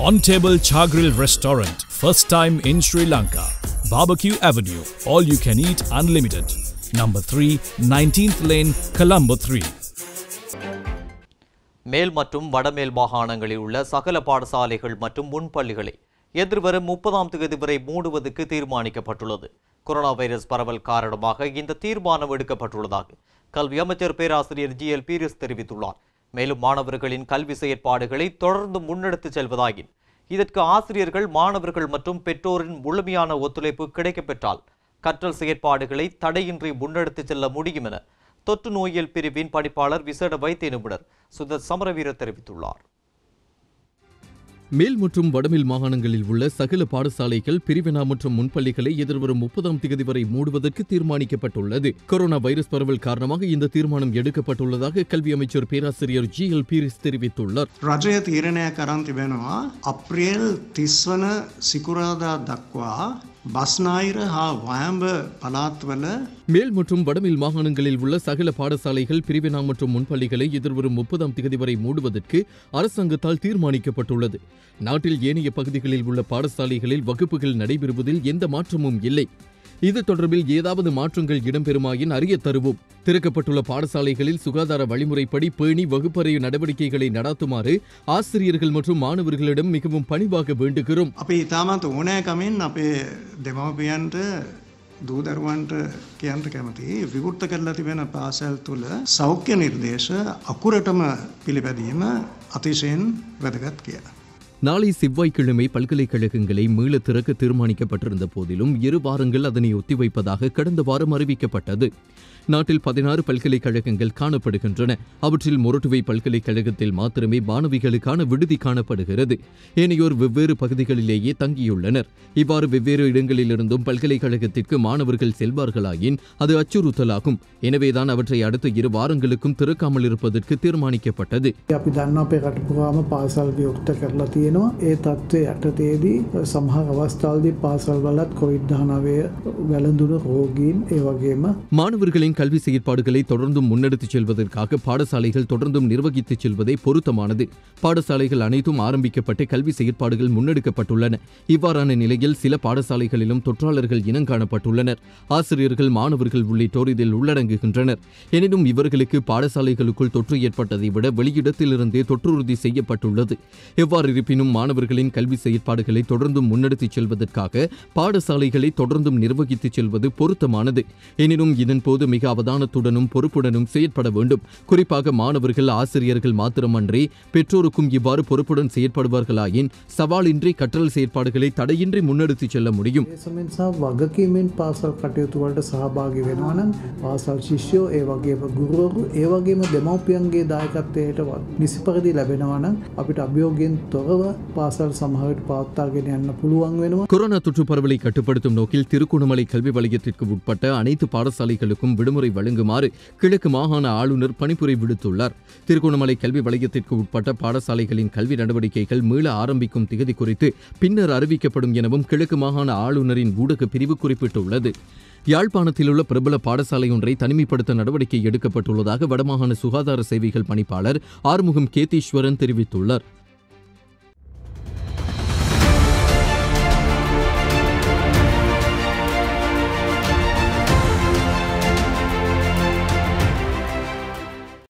On Table Chargrill Restaurant, first time in Sri Lanka. Barbecue Avenue, all you can eat unlimited. Number 3, 19th Lane, Colombo 3. மேல் மற்றும் வடமேல் மாகாணங்களில் உள்ள சகல பாடசாலைகள் மற்றும் முன்பள்ளிகளை எதிர்வரும் முப்பதாம் தேதி வரை மூடுவதற்கு தீர்மானிக்கப்பட்டுள்ளது கொரோனா வைரஸ் பரவல் காரணமாக இந்த தீர்மானம் எடுக்கப்பட்டுள்ளதாக கல்வி அமைச்சர் பேராசிரியர் ஜி எல் பீரிஸ் தெரிவித்துள்ளார் மேலும் மாணவர்களின் கல்வி செயற்பாடுகளை தொடர்ந்து முன்னெடுத்துச் செல்வதாயின் இதற்கு ஆசிரியர்கள் மாணவர்கள் மற்றும் பெற்றோரின் முழுமையான ஒத்துழைப்பு கிடைக்கப்பெற்றால் கற்றல் செயற்பாடுகளை தடையின்றி முன்னெடுத்துச் செல்ல முடியும் என தொற்று நோயியல் பிரிவின் பணிப்பாளர் விசேட வைத்திய நிபுணர் சுதத் சமரவீர தெரிவித்துள்ளார் மேல் மற்றும் வடமேல் மாகாணங்களில் உள்ள சகல பாடசாலைகள் பிரிவினா மற்றும் முன்பள்ளிகளை எதிர்வரும் முப்பதாம் தேதி வரை மூடுவதற்கு தீர்மானிக்கப்பட்டுள்ளது கொரோனா வைரஸ் பரவல் காரணமாக இந்த தீர்மானம் எடுக்கப்பட்டுள்ளதாக கல்வி அமைச்சர் பேராசிரியர் ஜி எல் பீரிஸ் தெரிவித்துள்ளார் රජය තීරණය කරන් තිබෙනවා අප්‍රේල් තිස්වන සිකුරාදා දක්වා බස්නායිර හා වයම්බ පලාත්වල மேல் மற்றும் வடமேல் மாகாணங்களில் உள்ள சகல பாடசாலைகள் பிரிவினா மற்றும் முன்பள்ளிகளை எதிர்வரும் முப்பதாம் தேதி வரை மூடுவதற்கு அரசாங்கத்தால் தீர்மானிக்கப்பட்டுள்ளது நாட்டில் ஏனைய பகுதிகளில் உள்ள பாடசாலைகளில் வகுப்புகள் நடைபெறுவதில் எந்த மாற்றமும் இல்லை இது தொடர்பில் ஏதாவது மாற்றங்கள் இடம்பெறுமாயின் அறிய தருவோம் திறக்கப்பட்டுள்ள பாடசாலைகளில் சுகாதார வழிமுறைப்படி பேணி வகுப்பறை நடவடிக்கைகளை நடாத்துமாறு ஆசிரியர்கள் மற்றும் மாணவர்களிடம் மிகவும் பணிவாக வேண்டுகிறோம் අපි ඉතාමත් ඕනෑකමින් අපේ දෙමවපියන්ට දූදරුවන්ට කියන්ට කැමති විවෘත්ත කරලා තිබෙන පාසැල් තුළ සෞඛ්‍ය නිර්දේශ අකුරටම පිළිපැදීම අතිශයෙන් වැදගත් කියලා. நாளை செவ்வாய்க்கிழமை பல்கலைக்கழகங்களை மீள திறக்க தீர்மானிக்கப்பட்டிருந்த போதிலும் இரு வாரங்கள் அதனை ஒத்திவைப்பதாக கடந்த வாரம் அறிவிக்கப்பட்டது நாட்டில் பதினாறு பல்கலைக்கழகங்கள் காணப்படுகின்றன அவற்றில் மொரட்டுவை பல்கலைக்கழகத்தில் மாத்திரமே மாணவிகளுக்கான விடுதி காணப்படுகிறது ஏனையோர் வெவ்வேறு பகுதிகளிலேயே தங்கியுள்ளனர் இவ்வாறு வெவ்வேறு இடங்களிலிருந்தும் பல்கலைக்கழகத்திற்கு மாணவர்கள் செல்வார்களாயின் அது அச்சுறுத்தலாகும் எனவேதான் அவற்றை அடுத்த இரு வாரங்களுக்கும் திறக்காமல் இருப்பதற்கு தீர்மானிக்கப்பட்டது අපි දන්න අපේ කටපුරාම පාසල් වියුක්ත කරලා තියෙනවා ඒ තත්ත්වය යටතේදී සමහර අවස්ථාවදී පාසල් වලත් කොවිඩ් දහනවය වැළඳුණු රෝගීන් ඒ වගේම மாணவர்களின் கல்வி செயற்பாடுகளை தொடர்ந்தும் முன்னெடுத்துச் செல்வதற்காக பாடசாலைகள் தொடர்ந்தும் நிர்வகித்துச் செல்வதே பொருத்தமானது பாடசாலைகள் அனைத்தும் ஆரம்பிக்கப்பட்டு கல்வி செயற்பாடுகள் முன்னெடுக்கப்பட்டுள்ளன இவ்வாறான நிலையில் சில பாடசாலைகளிலும் தொற்றாளர்கள் இனங்காணப்பட்டுள்ளனர் ஆசிரியர்கள் மாணவர்கள் உள்ளிட்டோர் இதில் உள்ளடங்குகின்றனர் எனினும் இவர்களுக்கு பாடசாலைகளுக்குள் தொற்று ஏற்பட்டதை விட வெளியிடத்திலிருந்தே தொற்றுறுதி செய்யப்பட்டுள்ளது எவ்வாறு இருப்பினும் மாணவர்களின் கல்வி செயற்பாடுகளை தொடர்ந்தும் முன்னெடுத்துச் செல்வதற்காக பாடசாலைகளை தொடர்ந்தும் நிர்வகித்துச் செல்வது பொருத்தமானது எனினும் இதன்போது மிக அவதானத்துடனும் பொறுப்புடனும் செயற்பட வேண்டும் குறிப்பாக மாணவர்கள் ஆசிரியர்கள் மாத்திரமன்றி பெற்றோருக்கும் இவ்வாறு பொறுப்புடன் செயற்படுவார்களாயின் சவாலின்றி கற்றல் செயற்பாடுகளை தடையின்றி முன்னெடுத்துச் செல்ல முடியும் ඒසමෙන් සහ වගකීමෙන් පාසල් කටයුතුවලට සහභාගි වෙනවනම් පාසල් ශිෂ්‍යෝ ඒ වගේම ගුරුවරු ඒ වගේම දෙමව්පියන්ගේ දායකත්වයට නිසිපරිදි ලැබෙනවනම් අපිට අභියෝගයෙන් තොරව පාසල් සමහරට පවත්තාගෙන යන්න පුළුවන් වෙනවා கொரோனா தொற்று பரவலை கட்டுப்படுத்தும் நோக்கில் திருகோணமலை கல்வி வலயத்திற்கு உட்பட்ட அனைத்து பாடசாலைகளுக்கும் விடுமுறை வழங்குமாறு கிழக்கு மாகாண ஆளுநர் பணிப்புரை விடுத்துள்ளார் திருகோணமலை கல்வி வலயத்திற்கு உட்பட்ட பாடசாலைகளின் கல்வி நடவடிக்கைகள் மீள ஆரம்பிக்கும் திகதி குறித்து பின்னர் அறிவிக்கப்படும் எனவும் கிழக்கு மாகாண ஆளுநரின் ஊடக பிரிவு குறிப்பிட்டுள்ளது யாழ்ப்பாணத்தில் உள்ள பிரபல பாடசாலை ஒன்றை தனிமைப்படுத்த நடவடிக்கை எடுக்கப்பட்டுள்ளதாக வடமாகாண சுகாதார சேவைகள் பணிப்பாளர் ஆறுமுகம் கேதீஸ்வரன் தெரிவித்துள்ளார்